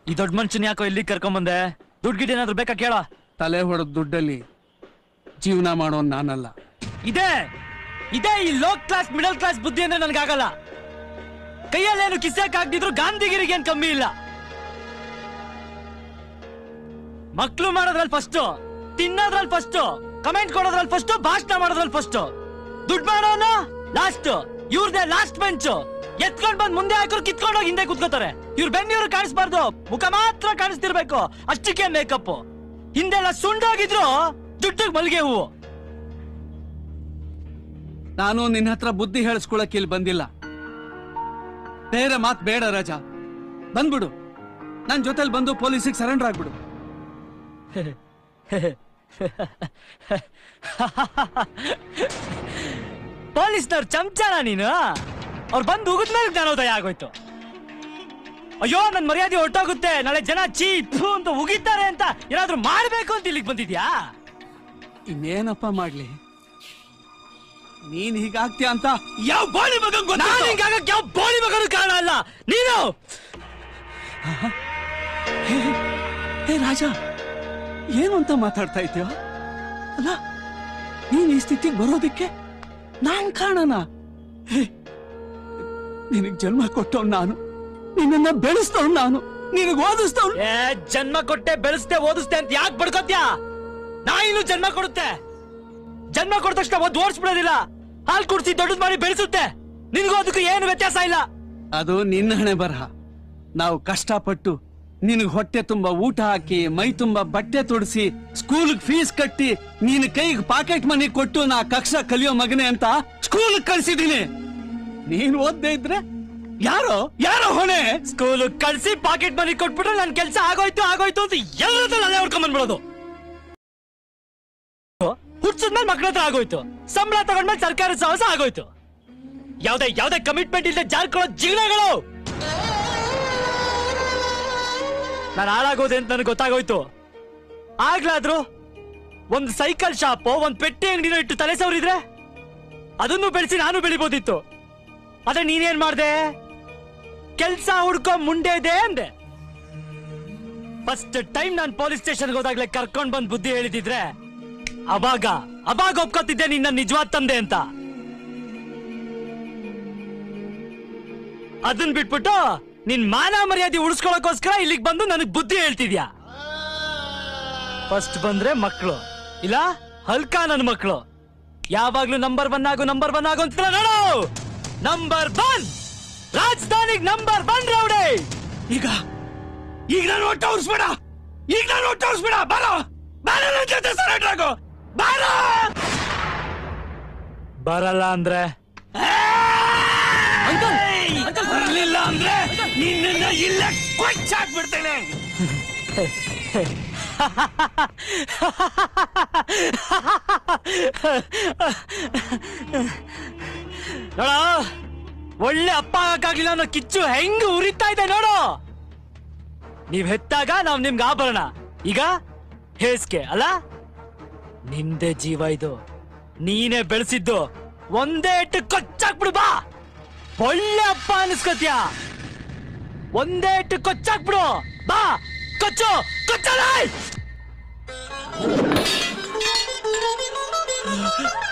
ಈ ದೊಡ್ಡ ಮನುಷ್ಯನ್ ಯಾಕೋ ಇಲ್ಲಿ ಕರ್ಕೊಂಬಂದೆ ದುಡ್ಡು ಗಿಡ್ ಏನಾದ್ರು ಬೇಕಾ ಕೇಳ ತಲೆ ಹೊಡೆದ ದುಡ್ಡಲ್ಲಿ ಜೀವನ ಮಾಡೋನ್ ನಾನಲ್ಲ ಇದೆ ಇದೇ ಈ ಲೋ ಕ್ಲಾಸ್ ಮಿಡಲ್ ಕ್ಲಾಸ್ ಬುದ್ಧಿ ಅಂದ್ರೆ ನನ್ಗಾಗಲ್ಲ ಕೈಯಲ್ಲೇನು ಕಿಸಕ್ ಆಗ್ದಿದ್ರು ಗಾಂಧಿಗಿರಿಗೆ ಏನ್ ಕಮ್ಮಿ ಇಲ್ಲ ಮಕ್ಳು ಮಾಡೋದ್ರಲ್ಲಿ ಫಸ್ಟ್ ತಿನ್ನೋದ್ರಲ್ಲಿ ಫಸ್ಟ್ ಕಮೆಂಟ್ ಕೊಡೋದ್ರಲ್ಲಿ ಫಸ್ಟ್ ಭಾಷಣ ಮಾಡೋದ್ರಲ್ಲಿ ಫಸ್ಟ್ ದುಡ್ಡು ಮಾಡೋನ ಲಾಸ್ಟ್ ಇವ್ರದೇ ಲಾಸ್ಟ್ ಬೆಂಚ್ ಎತ್ಕೊಂಡ್ ಬಂದ್ ಮುಂದೆ ಹಾಕೋರು ಕಿತ್ಕೊಂಡು ಹೋಗಿ ಹಿಂದೆ ಕುತ್ಕೋತಾರೆ ಇವ್ರ ಬೆನ್ನಿವ್ರು ಕಾಣಿಸ್ಬಾರ್ದು ಮುಖ ಮಾತ್ರ ಕಾಣಿಸ್ತಿರ್ಬೇಕು ಅಷ್ಟಕ್ಕೆ ಮೇಕಪ್ ಹಿಂದೆಲ್ಲ ಸುಂಡೋಗಿದ್ರು ದುಡ್ಡಿಗೆ ಮಲ್ಗೆ ಹೂವು ನಾನು ನಿನ್ನ ಹತ್ರ ಬುದ್ಧಿ ಹೇಳಿಸ್ಕೊಳಕ್ ಇಲ್ಲಿ ಬಂದಿಲ್ಲ ಬೇರೆ ಮಾತ್ ಬೇಡ ರಾಜ ಬಂದ್ಬಿಡು ನನ್ ಜೊತೆಲಿ ಬಂದು ಪೊಲೀಸಿಗೆ ಸರೆಂಡರ್ ಆಗ್ಬಿಡು ಪೊಲೀಸ್ನವ್ರ ಚಮಚಾನ ನೀನು ಅವ್ರು ಬಂದು ಉಗಿದ್ಮೇಲೆ ಜ್ಞಾನೋದಯ ಆಗೋಯ್ತು ಅಯ್ಯೋ ನನ್ ಮರ್ಯಾದೆ ಹೊಟ್ಟೋಗುತ್ತೆ ನಾಳೆ ಜನ ಚೀ ಥು ಅಂತ ಉಗಿತಾರೆ ಅಂತ ಏನಾದ್ರೂ ಮಾಡ್ಬೇಕು ಅಂತ ಇಲ್ಲಿಗೆ ಬಂದಿದ್ಯಾ ಇನ್ನೇನಪ್ಪ ಮಾಡ್ಲಿ ನೀನ್ ಹೀಗಾಗ್ತೀಯ ಅಂತ ಯಾವ ಬಾಳಿ ಮಗನ್ ನಾನು ಹಿಂಗಾಗಕ್ಕೆ ಯಾವ ಬೋಳಿ ಮಗನು ಕಾರಣ ಅಲ್ಲ ನೀನು ಹೇ ರಾಜ ಏನು ಅಂತ ಮಾತಾಡ್ತಾ ಇದ್ದೀಯ ಅಲ್ಲ ನೀನ್ ಈ ಸ್ಥಿತಿಗೆ ಬರೋದಕ್ಕೆ ನಾನ್ ಕಾರಣನ ಹೇ, ನಿನಗ್ ಜನ್ಮ ಕೊಟ್ಟವ್ ನಾನು ನಿನ್ನನ್ನ ಬೆಳೆಸ್ತವ್ ನಾನು ನಿನಗ್ ಓದಿಸ್ತವ್ ಏ ಜನ್ಮ ಕೊಟ್ಟೆ ಬೆಳೆಸ್ತೆ ಓದಿಸ್ತೆ ಅಂತ ಯಾಕೆ ಬಡ್ಕೋತ್ಯಾ ನಾ ಇನ್ನು ಜನ್ಮ ಕೊಡುತ್ತೆ ಜನ್ಮ ಕೊಟ್ಟ ತಕ್ಷಣ ಒದ್ದು ಓಡಿಸ್ಬಿಡೋದಿಲ್ಲ ಹಾಲು ಕುಡಿಸಿ ದೊಡ್ಡದ್ ಮಾಡಿ ಬೆಳೆಸುತ್ತೆ ನಿನ್ಗೂ ಅದಕ್ಕೂ ಏನು ವ್ಯತ್ಯಾಸ ಇಲ್ಲ ಅದು ನಿನ್ನ ಹಣೆ ಬರಹ ನಾವು ಕಷ್ಟಪಟ್ಟು ನಿನಗ್ ಹೊಟ್ಟೆ ತುಂಬಾ ಊಟ ಹಾಕಿ ಮೈ ತುಂಬಾ ಬಟ್ಟೆ ತೊಡಿಸಿ ಸ್ಕೂಲ್ ಫೀಸ್ ಕಟ್ಟಿ ನೀನ್ ಕೈಗೆ ಪಾಕೆಟ್ ಮನಿ ಕೊಟ್ಟು ನಾ ಕಕ್ಷ ಕಲಿಯೋ ಮಗನೆ ಅಂತ ಸ್ಕೂಲ್ ಕಳ್ಸಿದೀನಿ ನೀನ್ ಓದ್ದೇ ಇದ್ರೆ ಯಾರೋ ಯಾರೋ ಹೊಣೆ ಸ್ಕೂಲ್ ಕಳ್ಸಿ ಪಾಕೆಟ್ ಮನಿ ಕೊಟ್ಬಿಟ್ರೆ ನನ್ ಕೆಲ್ಸ ಆಗೋಯ್ತು ಆಗೋಯ್ತು ಅಂತ ಎಲ್ಲರದ್ದು ಅಲ್ಲೇ ಹೊಡ್ಕೊಂಡ್ ಬಂದ್ಬಿಡೋದು ಹುಡ್ಸದ್ಮೇಲೆ ಮಕ್ಳ ಹತ್ರ ಆಗೋಯ್ತು ಸಂಬಳ ತಗೊಂಡ್ಮೇಲೆ ಸರ್ಕಾರದ ಸಾಹಸ ಆಗೋಯ್ತು ಯಾವ್ದೇ ಯಾವ್ದೇ ಕಮಿಟ್ಮೆಂಟ್ ಇಲ್ಲದೆ ಜಾರ್ಕೊಳ್ಳೋ ಜೀವನಗಳು ನಾನು ಹಾಳಾಗೋದೆ ಅಂತ ನನಗೆ ಗೊತ್ತಾಗೋಯ್ತು ಆಗ್ಲಾದ್ರು ಒಂದ್ ಸೈಕಲ್ ಶಾಪ್ ಒಂದ್ ಪೆಟ್ಟಿ ಅಂಗಡಿನ ಇಟ್ಟು ತಲೆ ಸವರಿದ್ರೆ ಅದನ್ನು ಬೆಳೆಸಿ ನಾನು ಬೆಳಿಬೋದಿತ್ತು ಆದ್ರೆ ನೀನೇನ್ ಮಾಡ್ದೆ ಕೆಲ್ಸ ಹುಡ್ಕೋ ಮುಂದೆ ಇದೆ ಅಂದೆ ಫಸ್ಟ್ ಟೈಮ್ ನಾನು ಪೊಲೀಸ್ ಸ್ಟೇಷನ್ಗೆ ಹೋದಾಗ್ಲೇ ಕರ್ಕೊಂಡ್ ಬಂದ್ ಬುದ್ಧಿ ಹೇಳಿದಿದ್ರೆ ಅವಾಗ ಅವಾಗ ಒಪ್ಕೋತಿದ್ದೆ ನಿನ್ನ ನಿಜವಾದ ತಂದೆ ಅಂತ ಅದನ್ ಬಿಟ್ಬಿಟ್ಟು ನಿನ್ ಮಾನ ಮರ್ಯಾದೆ ಉಳಿಸ್ಕೊಳಕೋಸ್ಕರ ಇಲ್ಲಿಗೆ ಬಂದು ನನಗ್ ಬುದ್ಧಿ ಹೇಳ್ತಿದ್ಯಾ ಫಸ್ಟ್ ಬಂದ್ರೆ ಮಕ್ಕಳು ಇಲ್ಲ ಹಲ್ಕ ನನ್ ಮಕ್ಕಳು ಯಾವಾಗ್ಲೂ ನಂಬರ್ ಒನ್ ಆಗು ನಂಬರ್ ಒನ್ ಆಗು ಅಂತ ನೋಡು ನಂಬರ್ ಒನ್ ರಾಜಧಾನಿಗ್ ನಂಬರ್ ಒನ್ ರೌಡಿ ಈಗ ಈಗ ನಾನು ಹೊಟ್ಟೆ ಉರ್ಸ್ಬೇಡ ಈಗ ನಾನು ಹೊಟ್ಟೆ ಉರ್ಸ್ಬೇಡ ಬಾರೋ ಬಾರೋ ನನ್ ಜೊತೆ ಸರೆಂಡರ್ ಆಗು ಬಾರೋ ಬರಲ್ಲ ಅಂದ್ರೆ ಬರ್ಲಿಲ್ಲ ಅಂದ್ರೆ ನಿನ್ನನ್ನ ಇಲ್ಲೇ ಕೊಚ್ಚಾಕ್ಬಿಡ್ತೇನೆ ನೋಡ ಒಳ್ಳೆ ಅಪ್ಪ ಆಗಕ್ಕಾಗ್ಲಿಲ್ಲ ಅನ್ನೋ ಕಿಚ್ಚು ಹೆಂಗ್ ಉರಿತಾ ಇದೆ ನೋಡು ನೀವ್ ಹೆತ್ತಾಗ ನಾವ್ ನಿಮ್ಗೆ ಆಭರಣ ಈಗ ಹೇಸ್ಗೆ ಅಲ್ಲ ನಿಂದೆ ಜೀವ ಇದು ನೀನೇ ಬೆಳೆಸಿದ್ದು ಒಂದೇ ಇಟ್ಟು ಕೊಚ್ಚಾಕ್ಬಿಡು ಬಾ ಒಳ್ಳೆ ಅಪ್ಪ ಅನಿಸ್ಕೊತ್ಯಾ ಒಂದೇ ಇಟ್ಟು ಕೊಚ್ಚಾಕ್ಬಿಡು ಬಾ ಕೊಚ್ಚು ಕೊಚ್ಚಲ